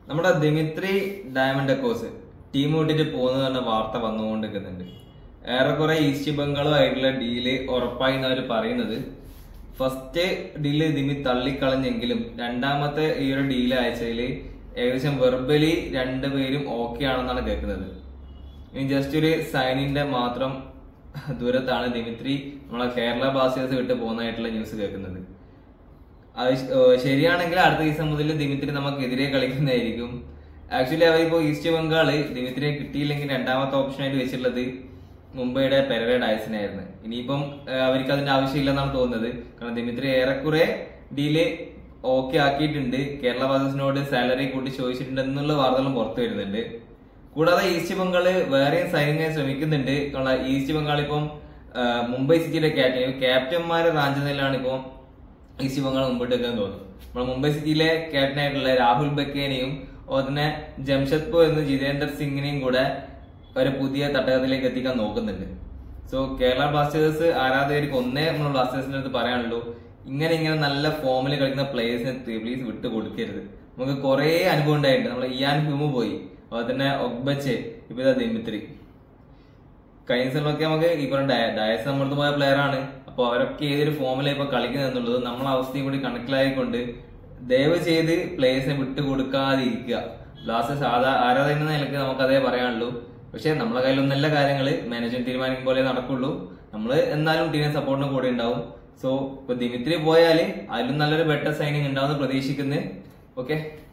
നമ്മുടെ Dmitry ഡയമണ്ടക്കോസ് team വിട്ടിട്ട് പോകുന്നത് പറഞ്ഞ വാർത്ത വന്നുകൊണ്ടിരിക്കുന്നുണ്ട് ഏറെക്കുറെ ഈസ്റ്റ് ബംഗാളുമായിട്ടുള്ള ഡീല് ഉറപ്പായി എന്നവർ പറയുന്നത് ഫസ്റ്റ് ഡീല് ദിമി തള്ളിക്കളഞ്ഞെങ്കിലും രണ്ടാമത്തെ ഈ ഒരു ഡീല് അയച്ചതിൽ ഏകദേശം വെർബലി രണ്ടുപേരും ഓക്കെ ആണെന്നാണ് കേൾക്കുന്നത് ഇനി ജസ്റ്റ് ഒരു സൈനിന്റെ മാത്രം ദൂരത്താണ് ദിമിത്രി നമ്മളെ കേരള ബ്ലാസ്റ്റേഴ്സ് വിട്ട് പോകുന്നതായിട്ടുള്ള ന്യൂസ് കേൾക്കുന്നത് അത് ശ- ഏഹ് ശരിയാണെങ്കിൽ അടുത്ത ദിവസം മുതൽ ദിമിത്രി നമുക്കെതിരെ കളിക്കുന്നതായിരിക്കും ആക്ച്വലി അവരിപ്പോ ഈസ്റ്റ് ബംഗാള് ദിമിത്രിയെ കിട്ടിയില്ലെങ്കിൽ രണ്ടാമത്തെ ഓപ്ഷനായിട്ട് വെച്ചിട്ടുള്ളത് മുംബൈയുടെ പെരര ഡയസിനായിരുന്നു ഇനിയിപ്പം ഏഹ് അവർക്ക് അതിന്റെ ആവശ്യമില്ലെന്നാണ് തോന്നുന്നത് കാരണം ദിമിത്രി ഏറെക്കുറെ ഡീല് ഓക്കെ ആക്കിയിട്ടുണ്ട് കേരള ബ്ലാസ്റ്റേഴ്സിനോട് സാലറി കൂട്ടി ചോദിച്ചിട്ടുണ്ട് എന്നുള്ള വാർത്തകളും പുറത്തു വരുന്നുണ്ട് കൂടാതെ ഈസ്റ്റ് ബംഗാള് വേറെയും സൈനിക ശ്രമിക്കുന്നുണ്ട് കാരണം ഈസ്റ്റ് ബംഗാൾ ഇപ്പം ഏഹ് മുംബൈ സിറ്റിയുടെ ക്യാപ്റ്റൻ ക്യാപ്റ്റന്മാരെ റാഞ്ചുന്നതിലാണ് ഇപ്പം ഈസ്റ്റ് ബംഗാൾ മുമ്പോട്ട് വെക്കാൻ തോന്നുന്നു നമ്മുടെ മുംബൈ സിറ്റിയിലെ ക്യാപ്റ്റനായിട്ടുള്ള രാഹുൽ ബക്കേനെയും അതുപോലെ തന്നെ ജംഷഡ്പൂർ എന്ന ജിതേന്ദർ സിംഗിനെയും കൂടെ ഒരു പുതിയ തട്ടകത്തിലേക്ക് എത്തിക്കാൻ നോക്കുന്നുണ്ട് സോ കേരള ബ്ലാസ്റ്റേഴ്സ് ആരാധകർക്ക് ഒന്നേ നമ്മൾ ബ്ലാസ്റ്റേഴ്സിന്റെ അടുത്ത് പറയാനുള്ളൂ ഇങ്ങനെ ഇങ്ങനെ നല്ല ഫോമിൽ കളിക്കുന്ന പ്ലേയേഴ്സിനെ പ്ലീസ് വിട്ടു കൊടുക്കരുത് നമുക്ക് കുറെ അനുഭവം ഉണ്ടായിട്ടുണ്ട് നമ്മൾ ഇയാൻ ഹ്യൂമ് പോയി അതുപോലെ തന്നെ ഒഗ്ബച്ചെ ഇപ്പൊ ഇതാ ദിമിത്രി കഴിഞ്ഞ സീസണിലൊക്കെ നമുക്ക് ഈ പറഞ്ഞ ഡയ- ഡയസ് നമ്മളടുത്ത് പോയ പ്ലെയർ ആണ് അപ്പൊ അവരൊക്കെ ഏതൊരു ഫോമിലാണ് ഇപ്പൊ കളിക്കുന്നത് എന്നുള്ളത് നമ്മളെ അവസ്ഥയും കൂടി കണക്കിലായിക്കൊണ്ട് ദയവ് ചെയ്ത് പ്ലേയേഴ്സിനെ വിട്ടു കൊടുക്കാതിരിക്കുക ലാസ്റ്റ് സാധാ ആരാധകൻ എന്ന നിലയ്ക്ക് നമുക്ക് അതേ പറയാനുള്ളൂ പക്ഷെ നമ്മളെ കയ്യിലൊന്നും നല്ല കാര്യങ്ങൾ മാനേജ്മെന്റ് തീരുമാനിക്കും പോലെ നടക്കുള്ളൂ നമ്മൾ എന്നാലും ടീമിനെ സപ്പോർട്ടിന് കൂടെ ഉണ്ടാവും സോ ഇപ്പൊ ദിമിത്രി പോയാല് അതിലും നല്ലൊരു ബെറ്റർ സൈനിങ് ഉണ്ടാവുമെന്ന് പ്രതീക്ഷിക്കുന്നു ഓക്കെ